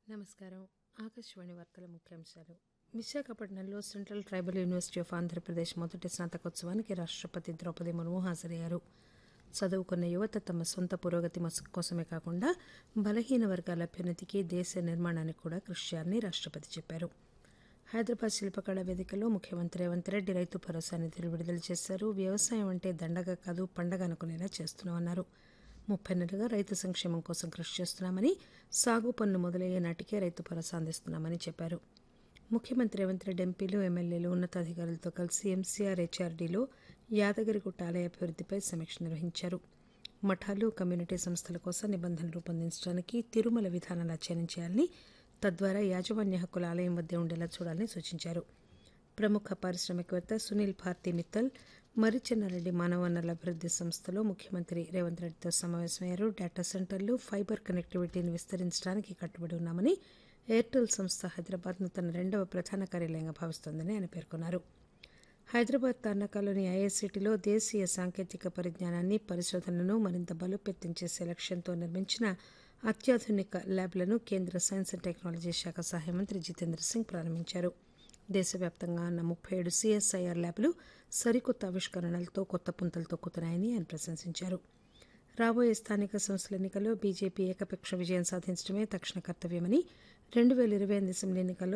నమస్కారం ఆకాశవాణి వార్తల ముఖ్యాంశాలు విశాఖపట్నంలో central tribal university of Andhra Pradesh మొదటి స్నాతకోత్సవానికి రాష్టపతి ద్రౌపది ముర్ము హాజరయ్యారు చదువుకున్న యువత తమ సొంత పురోగతి మస్- కోసమే కాకుండా బలహీన వర్గాల అభ్యున్నతికి దేశ నిర్మాణానికి కూడా కృషి చేయాలని రాష్టపతి చెప్పారు హైదరాబాద్ శిల్పకళా వేదికలో ముఖ్యమంత్రి రేవంత్ రెడ్డి రైతు భరోసా నిధులు విడుదల చేశారు వ్యవసాయం అంటే దండగ కాదు పండగ అనుకునేలా చేస్తున్నామన్నారు ముప్పై నెలలుగా రైతు సంక్షేమం కోసం కృషి చేస్తున్నామని సాగు పన్ను మొదలయ్యే నాటికే రైతు భరోసా అందిస్తున్నామని చెప్పారు ముఖ్యమంత్రి రేవంత్ రెడ్డి ఎంపీలు ఎమ్మెల్యేలు ఉన్నతాధికారులతో కలిసి ఎంసీఆర్ హెచ్ఆర్డీలో యాదగిరిగుట్ట ఆలయ అభివృద్దిపై సమీక్ష నిర్వహించారు మఠాలు కమ్యూనిటీ సంస్థల కోసం నిబంధనలు రూపొందించడానికి తిరుమల విధానాలు అధ్యయనం చేయాలని తద్వారా యాజమాన్య హక్కుల ఆలయం వద్దే ఉండేలా చూడాలని సూచించారు ప్రముఖ పారిశ్రామికవేత్త సునీల్ భారతి మిత్తల్ మరిచెన్నారెడ్డి మానవ వనరుల అభివృద్ది సంస్థలో ముఖ్యమంత్రి రేవంత్ రెడ్డితో సమావేశమయ్యారు డేటా సెంటర్లు ఫైబర్ కనెక్టివిటీని విస్తరించడానికి కట్టుబడి ఉన్నామని ఎయిర్టెల్ సంస్థ హైదరాబాద్ను తన రెండవ ప్రధాన కార్యాలయంగా భావిస్తోందని ఆయన పేర్కొన్నారు హైదరాబాద్ తార్నాకాలోని ఐఐసిటీలో దేశీయ సాంకేతిక పరిజ్ఞానాన్ని పరిశోధనలను మరింత బలోపేతం చేసే లక్ష్యంతో నిర్మించిన అత్యాధునిక ల్యాబ్లను కేంద్ర సైన్స్ అండ్ టెక్నాలజీ శాఖ సహాయ మంత్రి జితేంద్ర సింగ్ ప్రారంభించారు దేశవ్యాప్తంగా ఉన్న ముప్పై ఏడు సిఎస్ఐఆర్ ల్యాబ్లు సరికొత్త ఆవిష్కరణలతో కొత్త పుంతలు తొక్కుతున్నాయని ఆయన ప్రశంసించారు రాబోయే స్థానిక సంస్థల ఎన్నికల్లో బీజేపీ ఏకపక్ష విజయం సాధించడమే తక్షణ కర్తవ్యమని రెండు వేల ఇరవై ఎనిమిది అసెంబ్లీ ఎన్నికల్లో